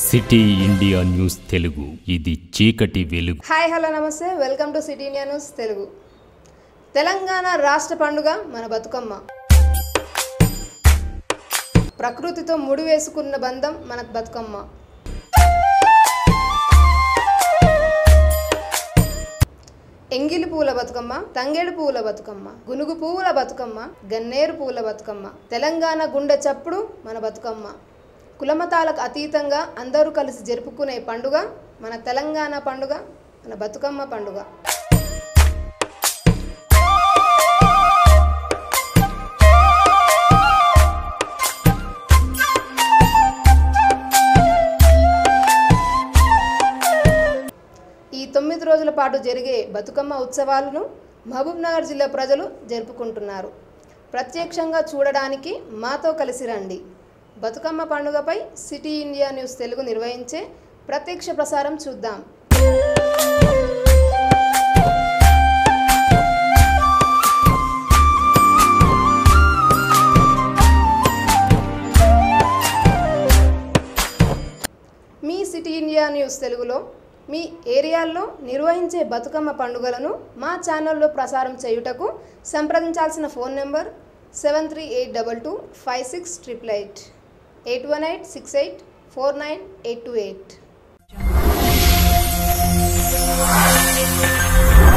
city India news Telugu ఇది చీకటి వెలుగు హాయ్ హలో నమస్తే welcome to city India news Telugu Telangana రాష్ట్ర పండుగ మన బతుకమ్మ ప్రకృతితో ముడి వేసుకున్న బంధం మన బతుకమ్మ ఎంగిలి పూల బతుకమ్మ తంగేడు పూల బతుకమ్మ గునుగు పువ్వుల బతుకమ్మ గన్నేరు పూల బతుకమ్మ తెలంగాణ గుండె చప్పుడు మన బతుకమ్మ కులమతాలకు అతీతంగా అందరూ కలిసి జరుపుకునే పండుగ మన తెలంగాణ పండుగ మన బతుకమ్మ పండుగ ఈ తొమ్మిది రోజుల పాటు జరిగే బతుకమ్మ ఉత్సవాలను మహబూబ్ నగర్ జిల్లా ప్రజలు జరుపుకుంటున్నారు ప్రత్యక్షంగా చూడడానికి మాతో కలిసి రండి బతుకమ్మ పండుగపై సిటీ ఇండియా న్యూస్ తెలుగు నిర్వహించే ప్రత్యక్ష ప్రసారం చూద్దాం మీ సిటీ ఇండియా న్యూస్ తెలుగులో మీ ఏరియాల్లో నిర్వహించే బతుకమ్మ పండుగలను మా ఛానల్లో ప్రసారం చేయుటకు సంప్రదించాల్సిన phone number seven three eight double two five six triple eight eight one eight six eight four nine eight two eight